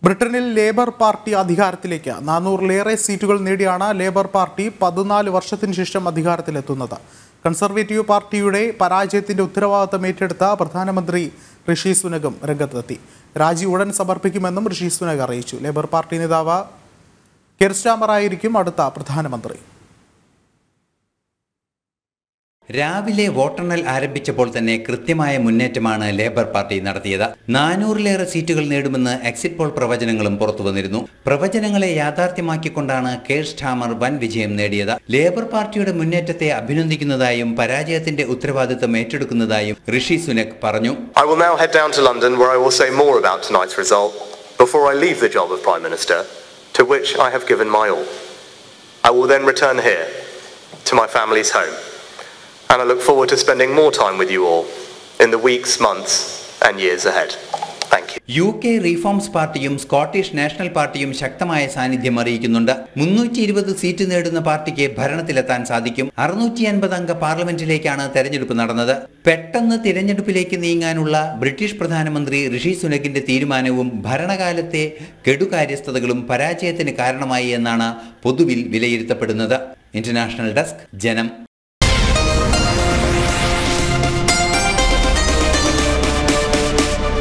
ബ്രിട്ടനിൽ labour party അധികാരത്തിലേക്ക് നാനൂറിലേറെ സീറ്റുകൾ നേടിയാണ് ലേബർ പാർട്ടി പതിനാല് വർഷത്തിന് ശേഷം അധികാരത്തിലെത്തുന്നത് കൺസർവേറ്റീവ് പാർട്ടിയുടെ പരാജയത്തിന്റെ ഉത്തരവാദിത്തം ഏറ്റെടുത്ത പ്രധാനമന്ത്രി ഋഷി സുനകും രംഗത്തെത്തി രാജി ഉടൻ സമർപ്പിക്കുമെന്നും ഋഷി സുനക് അറിയിച്ചു ലേബർ പാർട്ടി നേതാവ് കെർസ്റ്റാമർ ആയിരിക്കും അടുത്ത പ്രധാനമന്ത്രി രാവിലെ വോട്ടെണ്ണൽ ആരംഭിച്ചപ്പോൾ തന്നെ കൃത്യമായ മുന്നേറ്റമാണ് ലേബർ പാർട്ടി നടത്തിയത് നാനൂറിലേറെ സീറ്റുകൾ നേടുമെന്ന് എക്സിറ്റ് പോൾ പ്രവചനങ്ങളും പുറത്തുവന്നിരുന്നു പ്രവചനങ്ങളെ യാഥാർത്ഥ്യമാക്കിക്കൊണ്ടാണ് കെയർ സ്റ്റാമർ വൻ വിജയം നേടിയത് ലേബർ പാർട്ടിയുടെ മുന്നേറ്റത്തെ അഭിനന്ദിക്കുന്നതായും പരാജയത്തിന്റെ ഉത്തരവാദിത്തം ഏറ്റെടുക്കുന്നതായും ഋഷി സുനക് പറഞ്ഞു I will now head down to London where I will say more about tonight's result before I leave the job of Prime Minister, to which I have given my all. I will then return here to my family's home, and I look forward to spending more time with you all in the weeks, months, and years ahead. Thank you. U K reforms പാർട്ടിയും Scottish national പാർട്ടിയും ശക്തമായ സാന്നിധ്യം അറിയിക്കുന്നുണ്ട് മുന്നൂറ്റി ഇരുപത് seat നേടുന്ന പാർട്ടിക്ക് ഭരണത്തിലെത്താൻ സാധിക്കും അറുന്നൂറ്റി അൻപത് അംഗ പാർലമെന്റിലേക്കാണ് തെരഞ്ഞെടുപ്പ് നടന്നത് പെട്ടെന്ന് തിരഞ്ഞെടുപ്പിലേക്ക് നീങ്ങാനുള്ള ബ്രിട്ടീഷ് പ്രധാനമന്ത്രി ഋഷി സുനകിന്റെ തീരുമാനവും ഭരണകാലത്തെ കെടുകാര്യസ്ഥതകളും പരാജയത്തിന് കാരണമായി എന്നാണ് പൊതുവിൽ വിലയിരുത്തപ്പെടുന്നത് ഇന്റർനാഷണൽ ഡെസ്ക് ജനം